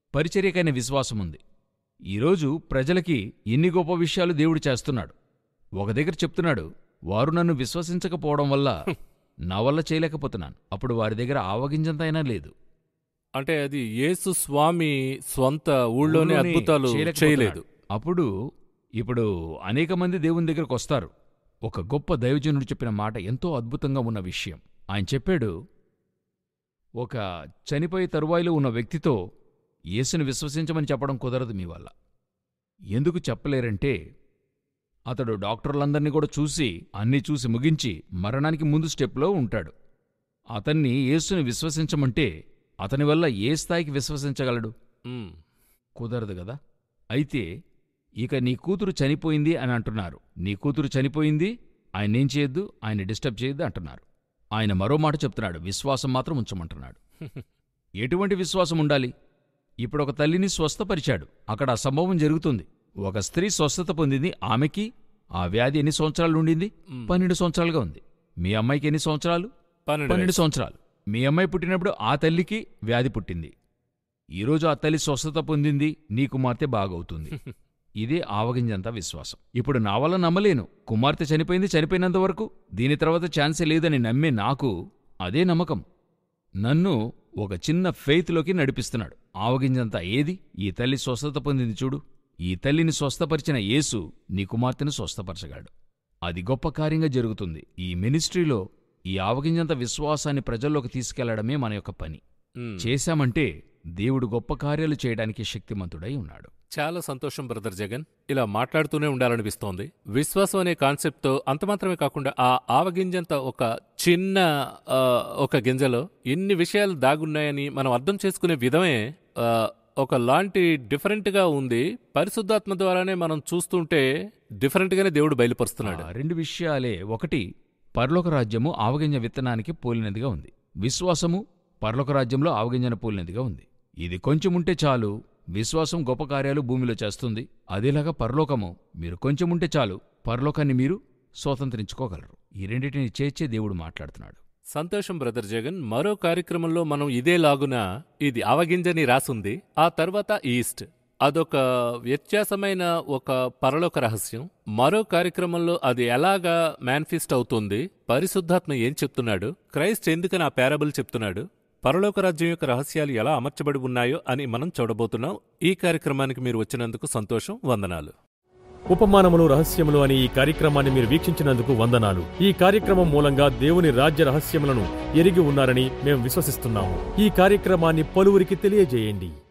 పరిచర్యకైన విశ్వాసం ఉంది ఈరోజు ప్రజలకి ఎన్ని గొప్ప విషయాలు దేవుడు చేస్తున్నాడు ఒక దగ్గర చెప్తున్నాడు వారు నన్ను విశ్వసించకపోవడం వల్ల నా వల్ల చేయలేకపోతున్నాను అప్పుడు వారి దగ్గర ఆవగింజంతైనా లేదు అంటే అది యేసు స్వామి స్వంత ఊళ్ళోనే ఊళ్ళోనే అద్భుతాలు చేయలేకపోతున్నాడు. చేయలేదు అప్పుడు ఇప్పుడు అనేక మంది దేవుని దగ్గరకు వస్తారు ఒక గొప్ప దైవజనుడు చెప్పిన మాట ఎంతో అద్భుతంగా ఉన్న విషయం ఆయన చెప్పాడు ఒక చనిపోయే తరువాయిలో ఉన్న వ్యక్తితో యేసుని విశ్వసించమని చెప్పడం కుదరదు మీ వల్ల ఎందుకు చెప్పలేరంటే అతడు డాక్టర్లందరినీ కూడా చూసి అన్నీ చూసి ముగించి మరణానికి ముందు స్టెప్లో ఉంటాడు అతన్ని యేసుని విశ్వసించమంటే అతని వల్ల ఏ స్థాయికి విశ్వసించగలడు ఉమ్, కుదరదు కదా అయితే ఇక నీ కూతురు చనిపోయింది అని అంటున్నారు నీ కూతురు చనిపోయింది ఆయన ఏం చేయొద్దు ఆయన డిస్టర్బ్ చేయొద్దు అంటున్నారు ఆయన మరో మాట చెప్తున్నాడు విశ్వాసం మాత్రం ఉంచమంటున్నాడు ఎటువంటి విశ్వాసం ఉండాలి ఇప్పుడు ఒక తల్లిని స్వస్థపరిచాడు అక్కడ ఆ సంభవం జరుగుతుంది ఒక స్త్రీ స్వస్థత పొందింది ఆమెకి ఆ వ్యాధి ఎన్ని సంవత్సరాలు ఉండింది ఉమ్. పన్నెండు సంవత్సరాలుగా ఉంది మీ అమ్మాయికి ఎన్ని సంవత్సరాలు పన్నెండు పన్నెండు వయసు. సంవత్సరాలు మీ అమ్మాయి పుట్టినప్పుడు ఆ తల్లికి వ్యాధి పుట్టింది ఈరోజు ఆ తల్లి స్వస్థత పొందింది నీ కుమార్తె బాగవుతుంది ఇదే ఆవగింజంత విశ్వాసం ఇప్పుడు నా వల్ల నమ్మలేను కుమార్తె చనిపోయింది చనిపోయినంత వరకు దీని తర్వాత ఛాన్సే లేదని నమ్మే నాకు అదే నమ్మకం నన్ను ఒక చిన్న ఫెయిత్లోకి నడిపిస్తున్నాడు ఆవగింజంత ఏది ఈ తల్లి స్వస్థత పొందింది చూడు ఈ తల్లిని స్వస్థపరిచిన యేసు నీ కుమార్తెను స్వస్థపరచగాడు అది గొప్ప కార్యంగా జరుగుతుంది ఈ మినిస్ట్రీలో ఈ ఆవగింజంత విశ్వాసాన్ని ప్రజల్లోకి తీసుకెళ్లడమే మన యొక్క పని ఉమ్. చేశామంటే దేవుడు గొప్ప కార్యాలు చేయడానికి శక్తిమంతుడై ఉన్నాడు చాలా సంతోషం బ్రదర్ జగన్ ఇలా మాట్లాడుతూనే ఉండాలనిపిస్తోంది విశ్వాసం అనే కాన్సెప్ట్తో అంత మాత్రమే కాకుండా ఆ ఆవగింజంత ఒక చిన్న ఆ, ఒక గింజలో ఇన్ని విషయాలు దాగున్నాయని మనం అర్థం చేసుకునే విధమే ఆ, ఒక లాంటి డిఫరెంట్గా ఉంది పరిశుద్ధాత్మ ద్వారానే మనం చూస్తుంటే డిఫరెంట్గానే దేవుడు బయలుపరుస్తున్నాడు ఆ రెండు విషయాలే ఒకటి పరలోక రాజ్యము ఆవగింజ విత్తనానికి పోలినదిగా ఉంది విశ్వాసము పరలోక రాజ్యంలో ఆవగింజన పోలినదిగా ఉంది ఇది కొంచెం ఉంటే చాలు విశ్వాసం గొప్ప కార్యాలు భూమిలో చేస్తుంది అదేలాగా పరలోకము మీరు కొంచెం ఉంటే చాలు పరలోకాన్ని మీరు స్వతంత్రించుకోగలరు ఈ రెండింటిని చేర్చే దేవుడు మాట్లాడుతున్నాడు సంతోషం బ్రదర్ జగన్ మరో కార్యక్రమంలో మనం ఇదే లాగున ఇది అవగింజని రాసుంది ఆ తర్వాత ఈస్ట్ అదొక వ్యత్యాసమైన ఒక పరలోక రహస్యం మరో కార్యక్రమంలో అది ఎలాగా మేనిఫెస్ట్ అవుతుంది పరిశుద్ధాత్మ ఏం చెప్తున్నాడు క్రైస్ట్ ఎందుకని ఆ పేరబుల్ చెప్తున్నాడు పరలోక రాజ్యం యొక్క రహస్యాలు ఎలా అమర్చబడి ఉన్నాయో అని మనం చూడబోతున్నాం ఈ కార్యక్రమానికి మీరు వచ్చినందుకు సంతోషం వందనాలు ఉపమానములు రహస్యములు అనే ఈ కార్యక్రమాన్ని మీరు వీక్షించినందుకు వందనాలు ఈ కార్యక్రమం మూలంగా దేవుని రాజ్య రహస్యములను ఎరిగి ఉన్నారని మేము విశ్వసిస్తున్నాము ఈ కార్యక్రమాన్ని పలువురికి తెలియజేయండి